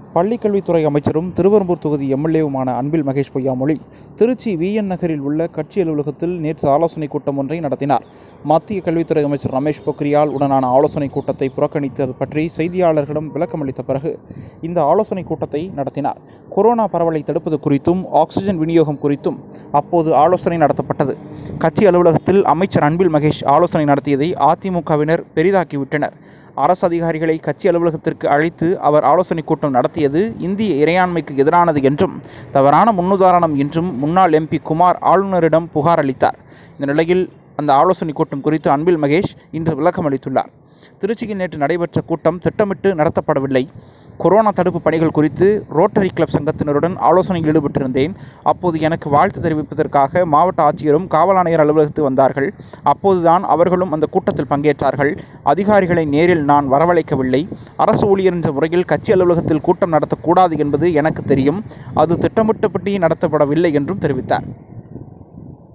பள்ளிக்கல்வித்துறை அமைச்சரும் திருவெரும்பூர் தொகுதி எம்எல்ஏவுமான அன்பில் மகேஷ் பொய்யாமொழி திருச்சி விஎன் நகரில் உள்ள கட்சி அலுவலகத்தில் நேற்று ஆலோசனைக் கூட்டம் ஒன்றை நடத்தினார் மத்திய கல்வித்துறை அமைச்சர் ரமேஷ் பொக்ரியால் உடனான ஆலோசனைக் கூட்டத்தை புறக்கணித்தது பற்றி செய்தியாளர்களிடம் விளக்கமளித்த பிறகு இந்த ஆலோசனைக் கூட்டத்தை நடத்தினார் கொரோனா பரவலை தடுப்பது குறித்தும் ஆக்சிஜன் விநியோகம் குறித்தும் அப்போது ஆலோசனை நடத்தப்பட்டது கட்சி அலுவலகத்தில் அமைச்சர் அன்பில் மகேஷ் ஆலோசனை நடத்தியதை அதிமுகவினர் பெரிதாக்கிவிட்டனர் அரசு அதிகாரிகளை கட்சி அலுவலகத்திற்கு அழைத்து அவர் ஆலோசனைக் கூட்டம் நடத்தியது இந்திய இறையாண்மைக்கு எதிரானது என்றும் தவறான முன்னுதாரணம் என்றும் முன்னாள் எம்பி குமார் ஆளுநரிடம் புகார் அளித்தார் இந்த நிலையில் அந்த ஆலோசனைக் கூட்டம் குறித்து அன்பில் மகேஷ் இன்று விளக்கம் அளித்துள்ளார் திருச்சியில் நேற்று நடைபெற்ற கூட்டம் திட்டமிட்டு நடத்தப்படவில்லை கொரோனா தடுப்பு பணிகள் குறித்து ரோட்டரி கிளப் சங்கத்தினருடன் ஆலோசனையில் ஈடுபட்டிருந்தேன் அப்போது எனக்கு வாழ்த்து தெரிவிப்பதற்காக மாவட்ட ஆட்சியரும் காவல் ஆணையர் அலுவலகத்துக்கு வந்தார்கள் அப்போதுதான் அவர்களும் அந்த கூட்டத்தில் பங்கேற்றார்கள் அதிகாரிகளை நேரில் நான் வரவழைக்கவில்லை அரசு ஊழியர் என்ற முறையில் கட்சி அலுவலகத்தில் கூட்டம் நடத்தக்கூடாது என்பது எனக்கு தெரியும் அது திட்டமிட்டபடி நடத்தப்படவில்லை என்றும் தெரிவித்தார்